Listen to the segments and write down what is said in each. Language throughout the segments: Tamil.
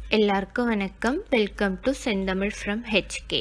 எல்லாருக்கும் வணக்கம் welcome to Senthamizh from HK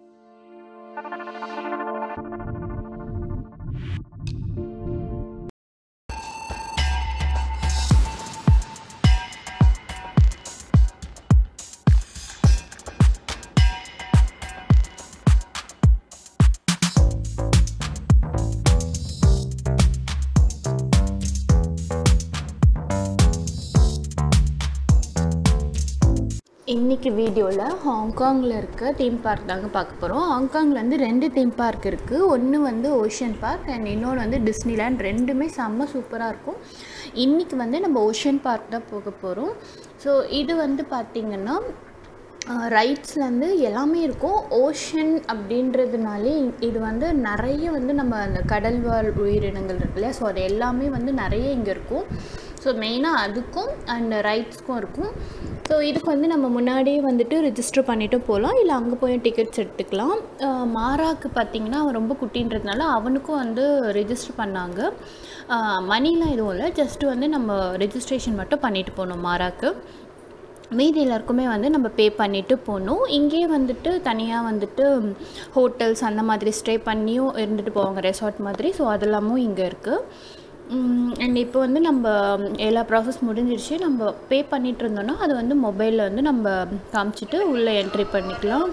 இன்றைக்கி வீடியோவில் ஹாங்காங்கில் இருக்க தீம் பார்க் தாங்க பார்க்க போகிறோம் ஹாங்காங்கில் வந்து ரெண்டு தீம் பார்க் இருக்குது ஒன்று வந்து ஓஷன் பார்க் அண்ட் இன்னொன்று வந்து டிஸ்னிலேண்ட் ரெண்டுமே செம்ம சூப்பராக இருக்கும் இன்றைக்கி வந்து நம்ம ஓஷன் பார்க் தான் போக போகிறோம் ஸோ இது வந்து பார்த்திங்கன்னா ரைட்ஸ்லேருந்து எல்லாமே இருக்கும் ஓஷன் அப்படின்றதுனாலே இது வந்து நிறைய வந்து நம்ம அந்த கடல் வாழ் உயிரினங்கள் இருக்கு இல்லையா ஸோ அது எல்லாமே வந்து நிறைய இங்கே இருக்கும் ஸோ மெயினாக அதுக்கும் அண்ட் ரைட்ஸ்க்கும் இருக்கும் ஸோ இதுக்கு வந்து நம்ம முன்னாடியே வந்துட்டு ரிஜிஸ்டர் பண்ணிவிட்டு போகலாம் இல்லை அங்கே போய் டிக்கெட்ஸ் எடுத்துக்கலாம் மாறாக்கு பார்த்திங்கன்னா அவன் ரொம்ப குட்டின்றதுனால அவனுக்கும் வந்து ரெஜிஸ்டர் பண்ணாங்க மணிலாம் எதுவும் இல்லை ஜஸ்ட்டு வந்து நம்ம ரெஜிஸ்ட்ரேஷன் மட்டும் பண்ணிட்டு போகணும் மாறாக்கு மீதி எல்லாருக்குமே வந்து நம்ம பே பண்ணிவிட்டு போகணும் இங்கேயே வந்துட்டு தனியாக வந்துட்டு ஹோட்டல்ஸ் அந்த மாதிரி ஸ்டே பண்ணியும் இருந்துட்டு போவாங்க ரெசார்ட் மாதிரி ஸோ அதெல்லாமும் இங்கே இருக்குது அண்ட் இப்போ வந்து நம்ம எல்லா ப்ராசஸ் முடிஞ்சிருச்சு நம்ம பே பண்ணிகிட்டு இருந்தோன்னா அது வந்து மொபைலில் வந்து நம்ம காமிச்சிட்டு உள்ளே என்ட்ரி பண்ணிக்கலாம்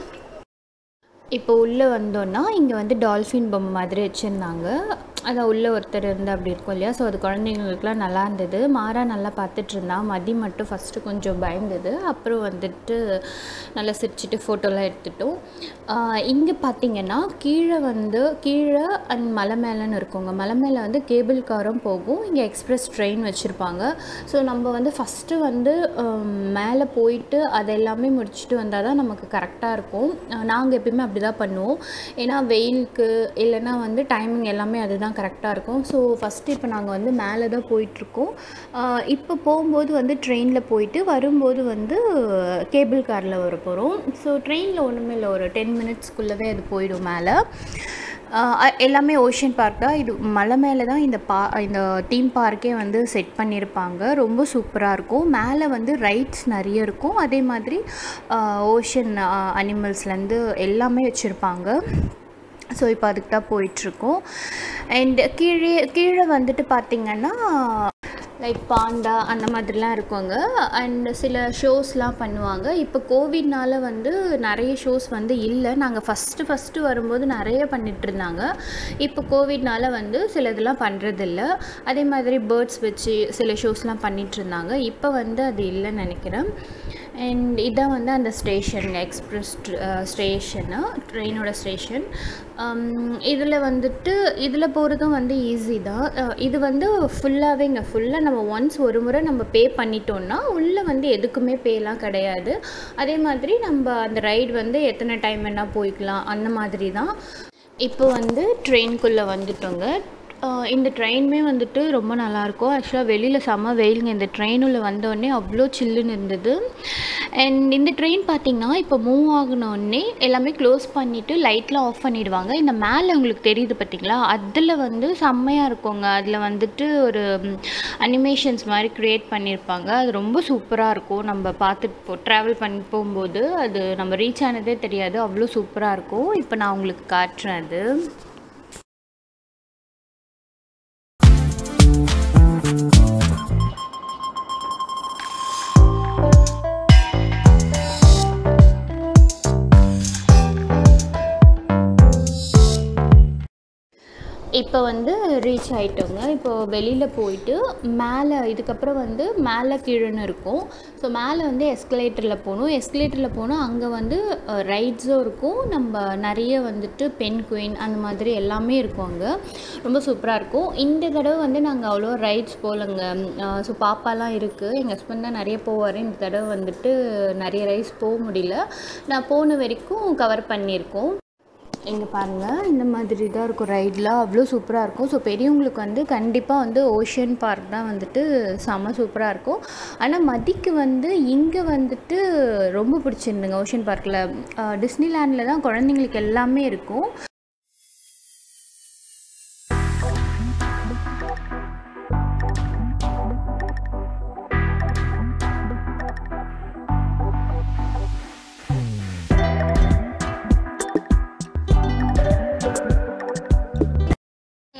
இப்போ உள்ளே வந்தோன்னா இங்கே வந்து டால்ஃபின் பொம்மை மாதிரி வச்சுருந்தாங்க அதான் உள்ளே ஒருத்தர் இருந்து அப்படி இருக்கும் இல்லையா ஸோ அது குழந்தைங்களுக்குலாம் நல்லா இருந்தது மாறா நல்லா பார்த்துட்டு இருந்தா மதி மட்டும் ஃபஸ்ட்டு கொஞ்சம் பயந்தது அப்புறம் வந்துட்டு நல்லா சிரிச்சிட்டு ஃபோட்டோலாம் எடுத்துட்டோம் இங்கே பார்த்தீங்கன்னா கீழே வந்து கீழே அண்ட் மலை மேலேன்னு இருக்குங்க மலை மேலே வந்து கேபிள் காரும் போகும் இங்கே எக்ஸ்பிரஸ் ட்ரெயின் வச்சுருப்பாங்க ஸோ நம்ம வந்து ஃபஸ்ட்டு வந்து மேலே போயிட்டு அது எல்லாமே முடிச்சுட்டு வந்தால் தான் நமக்கு கரெக்டாக இருக்கும் நாங்கள் எப்பயுமே அப்படி தான் பண்ணுவோம் ஏன்னா வெயிலுக்கு இல்லைன்னா வந்து டைமிங் எல்லாமே அதுதான் கரெக்டாக இருக்கும் ஸோ ஃபஸ்ட்டு இப்போ நாங்கள் வந்து மேலே தான் போயிட்டுருக்கோம் இப்போ போகும்போது வந்து ட்ரெயினில் போயிட்டு வரும்போது வந்து கேபிள் காரில் வர போகிறோம் ஸோ ட்ரெயினில் ஒன்றுமே இல்லை ஒரு டென் மினிட்ஸ்க்குள்ளவே அது போயிடும் மேலே எல்லாமே ஓஷன் பார்க் தான் இது மலை மேலே தான் இந்த பா இந்த தீம் பார்க்கே வந்து செட் பண்ணியிருப்பாங்க ரொம்ப சூப்பராக இருக்கும் மேலே வந்து ரைட்ஸ் நிறைய இருக்கும் அதே மாதிரி ஓஷன் அனிமல்ஸ்லேருந்து எல்லாமே வச்சுருப்பாங்க ஸோ இப்போ அதுக்கு தான் போயிட்டுருக்கோம் அண்ட் கீழே கீழே வந்துட்டு பார்த்திங்கன்னா லைக் பாண்டா அந்த மாதிரிலாம் இருக்குங்க அண்ட் சில ஷோஸ்லாம் பண்ணுவாங்க இப்போ கோவிட்னால வந்து நிறைய ஷோஸ் வந்து இல்லை நாங்கள் ஃபஸ்ட்டு ஃபஸ்ட்டு வரும்போது நிறைய பண்ணிகிட்டு இருந்தாங்க இப்போ கோவிட்னால வந்து சில இதெல்லாம் பண்ணுறதில்ல அதே மாதிரி பேர்ட்ஸ் வச்சு சில ஷோஸ்லாம் பண்ணிகிட்டு இருந்தாங்க இப்போ வந்து அது இல்லைன்னு நினைக்கிறேன் அண்ட் இதான் வந்து அந்த ஸ்டேஷன் எக்ஸ்ப்ரெஸ் ஸ்டேஷனு ட்ரெயினோட ஸ்டேஷன் இதில் வந்துட்டு இதில் போகிறதும் வந்து ஈஸி தான் இது வந்து ஃபுல்லாகவே இங்கே ஃபுல்லாக நம்ம ஒன்ஸ் ஒரு முறை நம்ம பே பண்ணிட்டோம்னா உள்ளே வந்து எதுக்குமே பேலாம் கிடையாது அதே மாதிரி நம்ம அந்த ரைடு வந்து எத்தனை டைம் வேணால் போய்க்கலாம் அந்த மாதிரி தான் இப்போ வந்து ட்ரெயின்குள்ளே வந்துட்டோங்க இந்த ட்ரெயினுமே வந்துட்டு ரொம்ப நல்லாயிருக்கும் ஆக்சுவலாக வெளியில் செம்ம வெயிலுங்க இந்த ட்ரெயினுள்ள வந்தோடனே அவ்வளோ சில்லுன்னு இருந்தது அண்ட் இந்த ட்ரெயின் பார்த்திங்கன்னா இப்போ மூவ் ஆகினோடனே எல்லாமே க்ளோஸ் பண்ணிவிட்டு லைட்லாம் ஆஃப் பண்ணிவிடுவாங்க இந்த மேலே உங்களுக்கு தெரியுது பார்த்திங்களா அதில் வந்து செம்மையாக இருக்குங்க அதில் வந்துட்டு ஒரு அனிமேஷன்ஸ் மாதிரி க்ரியேட் பண்ணியிருப்பாங்க அது ரொம்ப சூப்பராக இருக்கும் நம்ம பார்த்துட்டு போ ட்ராவல் பண்ணி போகும்போது அது நம்ம ரீச் ஆனதே தெரியாது அவ்வளோ சூப்பராக இருக்கும் இப்போ நான் உங்களுக்கு காட்டுறேன் அது இப்போ வந்து ரீச் ஆகிட்டோங்க இப்போ வெளியில் போயிட்டு மேலே இதுக்கப்புறம் வந்து மேலே கீழேன்னு இருக்கும் ஸோ மேலே வந்து எஸ்கலேட்டரில் போகணும் எஸ்கலேட்டரில் போனால் அங்கே வந்து ரைட்ஸும் இருக்கும் நம்ம நிறைய வந்துட்டு பென் குயின் அந்த மாதிரி எல்லாமே இருக்கும் அங்கே ரொம்ப சூப்பராக இருக்கும் இந்த தடவை வந்து நாங்கள் அவ்வளோ ரைட்ஸ் போகலங்க ஸோ பாப்பாலாம் இருக்குது எங்கள் ஹஸ்பண்ட் தான் நிறைய போவார் இந்த தடவை வந்துட்டு நிறைய ரைட்ஸ் போக முடியல நான் போன வரைக்கும் கவர் பண்ணியிருக்கோம் இங்கே பாருங்கள் இந்த மாதிரி தான் இருக்கும் ரைட்லாம் அவ்வளோ சூப்பராக இருக்கும் ஸோ பெரியவங்களுக்கு வந்து கண்டிப்பாக வந்து ஓஷன் பார்க் தான் வந்துட்டு செம்ம சூப்பராக இருக்கும் ஆனால் மதிக்கு வந்து இங்கே வந்துட்டு ரொம்ப பிடிச்சிருந்துங்க ஓஷன் பார்க்கில் டிஸ்னிலேண்டில் தான் குழந்தைங்களுக்கு எல்லாமே இருக்கும்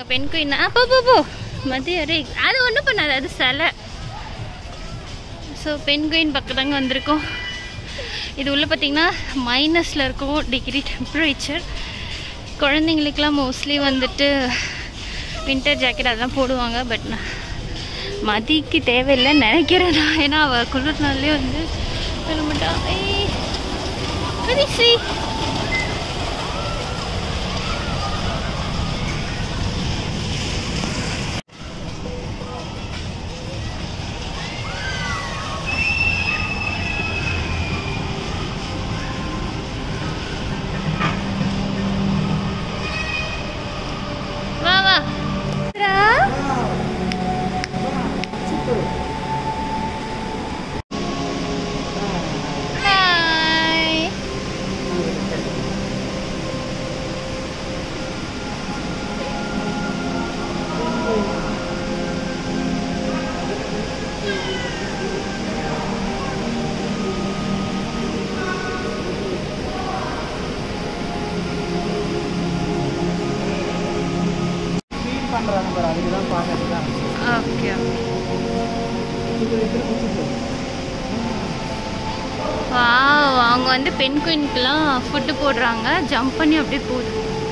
நாங்கள் பெண் குயின் அப்போ போ போ மதிய அரே அது ஒன்றும் பண்ணாது அது சிலை ஸோ பெண் குயின் பக்கம் தாங்க வந்திருக்கோம் இது உள்ள பார்த்தீங்கன்னா மைனஸில் இருக்கும் டிகிரி டெம்பரேச்சர் குழந்தைங்களுக்கெல்லாம் மோஸ்ட்லி வந்துட்டு வின்டர் ஜாக்கெட் அதெல்லாம் போடுவாங்க பட் நான் மதிக்கு தேவையில்லைன்னு நினைக்கிறேன் நான் ஏன்னா அவள் குளிர்னாலே வந்து கிளம்பிட்டா ஏய் மதிசி வா வா Bye. ஃபீல் பண்ணுறாங்க பாரு அதுக்கு தான் பார்க்கறது தான் ஓகே வாவ் அவங்க வந்து பெண் குயின்க்குலாம் ஃபுட்டு போடுறாங்க ஜம்ப் பண்ணி அப்படியே போகுது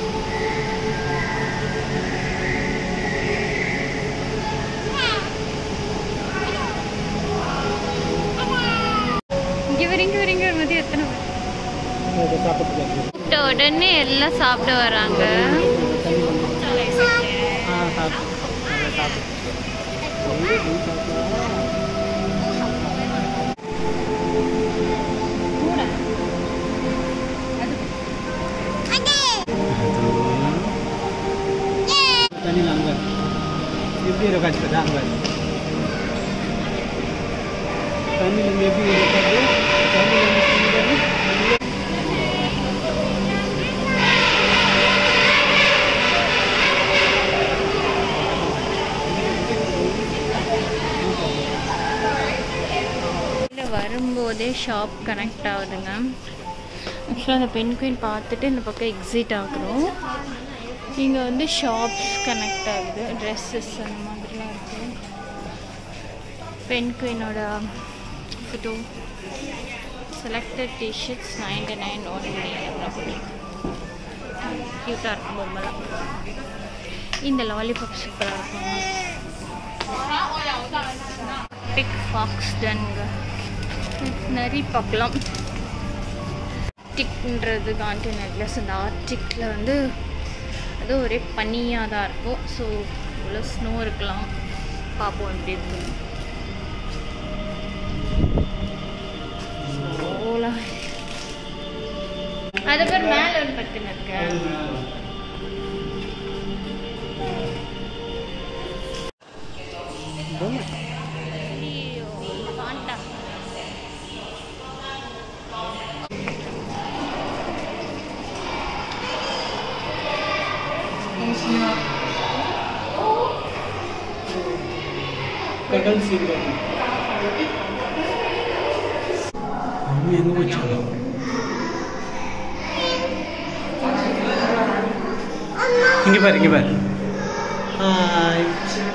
இங்கே வரீங்க வரீங்க மதியம் எத்தனை பேர் இதை சாப்பிட்டு கூப்பிட்ட உடனே எல்லாம் சாப்பிட வராங்க ஆ சாப்பிட்டு நல்லா சாப்பிட்டு தண்ணியில் அங்கே எப்படி இருக்காச்சு அங்கே தண்ணியில் எப்படி இருக்காது தண்ணியில் இல்லை வரும்போதே ஷாப் கனெக்ட் ஆகுதுங்க ஆக்சுவலாக அந்த பெண் குயின் பார்த்துட்டு இந்த பக்கம் எக்ஸிட் ஆகுறோம் இங்கே வந்து ஷாப்ஸ் கனெக்ட் ஆகுது ட்ரெஸ்ஸஸ் அந்த மாதிரிலாம் இருக்குது பெண் குயினோட photo selected T-shirts ninety nine only அப்படின்னு க்யூட்டாக இருக்கும் பொம்மைலாம் இந்த லாலிபாப் சூப்பராக இருக்கும் பிக் ஃபாக்ஸ் டன்ங்க நரி பார்க்கலாம் ஆர்டிக்ன்றது கான்டினென்ட்லஸ் இந்த ஆர்டிக்கில் வந்து அது ஒரே பனியாக தான் இருக்கும் ஸோ இவ்வளோ ஸ்னோ இருக்கலாம் பார்ப்போம் எப்படி இருக்கு ஓலாம் அது பேர் மேலே ஒரு பத்துன்னு இருக்கேன் ஐயோ, பாண்டா. கடல் சீக்கிரம் அம்மா எங்கே போச்சு இங்கே பாரு இங்கே பாரு ஹாய்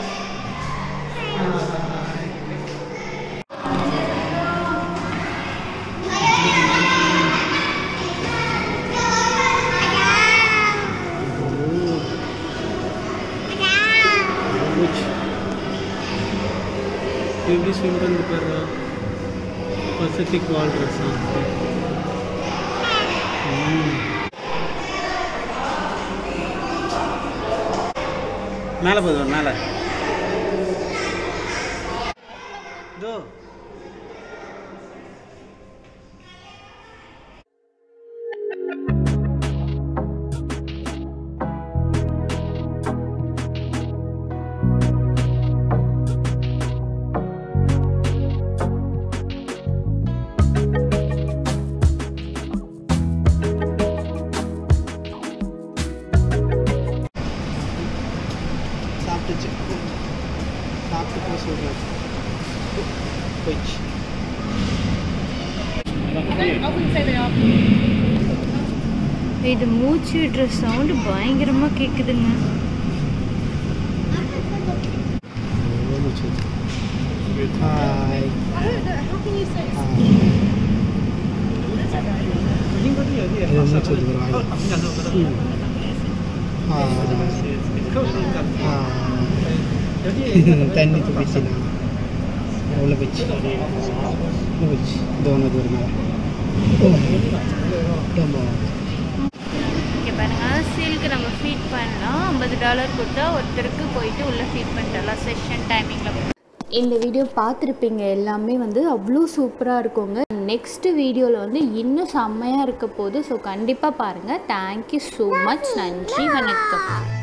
எப்படி ஸ்விம் பண்ணி பாரு பசிபிக் வால்ரஸ் மேலே போதும் மேலே இதோ சாப்பிட்டுச்சு சாப்பிட்டு போய் சொல்கிறேன் போயிடுச்சு இது மூச்சு விடுற சவுண்டு பயங்கரமாக கேட்குதுங்க Hai. Ada muncul di bawah. Hmm. Hai. Hai. Tadi tu di sini. உள்ள போச்சு உள்ள போச்சு தோண தூரம் ஆமா இங்கே பாருங்கள் சீலுக்கு நம்ம ஃபீட் பண்ணலாம் ஐம்பது டாலர் கொடுத்தா ஒருத்தருக்கு போயிட்டு உள்ளே ஃபீட் பண்ணிட்டலாம் செஷன் டைமிங்கில் இந்த வீடியோ பார்த்துருப்பீங்க எல்லாமே வந்து அவ்வளோ சூப்பராக இருக்குங்க நெக்ஸ்ட் வீடியோவில் வந்து இன்னும் செம்மையாக இருக்க போகுது ஸோ கண்டிப்பாக பாருங்கள் தேங்க்யூ ஸோ மச் நன்றி வணக்கம்